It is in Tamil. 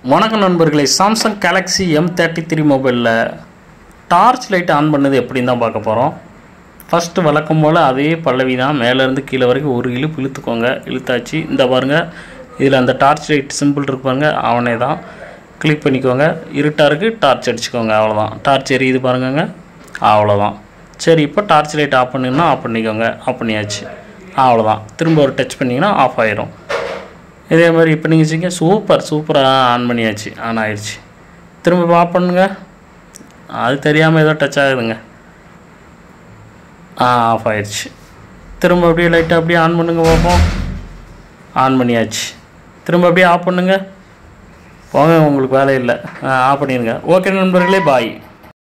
வணக்கம் நண்பர்களே Samsung Galaxy M thirty three மொபைலில் டார்ச் லைட் ஆன் பண்ணது எப்படின்னு தான் பார்க்க போகிறோம் ஃபஸ்ட்டு வழக்கம் போல் அதே பல்லவி தான் மேலேருந்து கீழே வரைக்கும் ஒரு இழுப்பு இழுத்துக்கோங்க இழுத்தாச்சு இந்த பாருங்கள் இதில் அந்த டார்ச் லைட் சிம்பிள் இருக்கு பாருங்க அவனே தான் கிளிக் பண்ணிக்கோங்க இருட்டாக இருக்குது டார்ச் அடிச்சுக்கோங்க அவ்வளோதான் டார்ச் எரியுது பாருங்கங்க அவ்வளோதான் சரி இப்போ டார்ச் லைட் ஆஃப் பண்ணிங்கன்னா ஆஃப் பண்ணிக்கோங்க ஆஃப் பண்ணியாச்சு அவ்வளோதான் திரும்ப ஒரு டச் பண்ணிங்கன்னா ஆஃப் ஆயிரும் இதே மாதிரி இப்போ நீங்கள் வச்சுங்க சூப்பர் சூப்பராக ஆன் பண்ணியாச்சு ஆன் ஆயிடுச்சு திரும்ப ஆஃப் பண்ணுங்க அது தெரியாமல் ஏதோ டச் ஆகுதுங்க ஆ ஆஃப் ஆயிடுச்சு திரும்ப அப்படியே லைட்டாக அப்படியே ஆன் பண்ணுங்க பார்ப்போம் ஆன் பண்ணியாச்சு திரும்ப அப்படியே ஆஃப் பண்ணுங்க போங்க உங்களுக்கு வேலை இல்லை ஆஃப் பண்ணிடுங்க ஓகே நண்பர்களே பாய்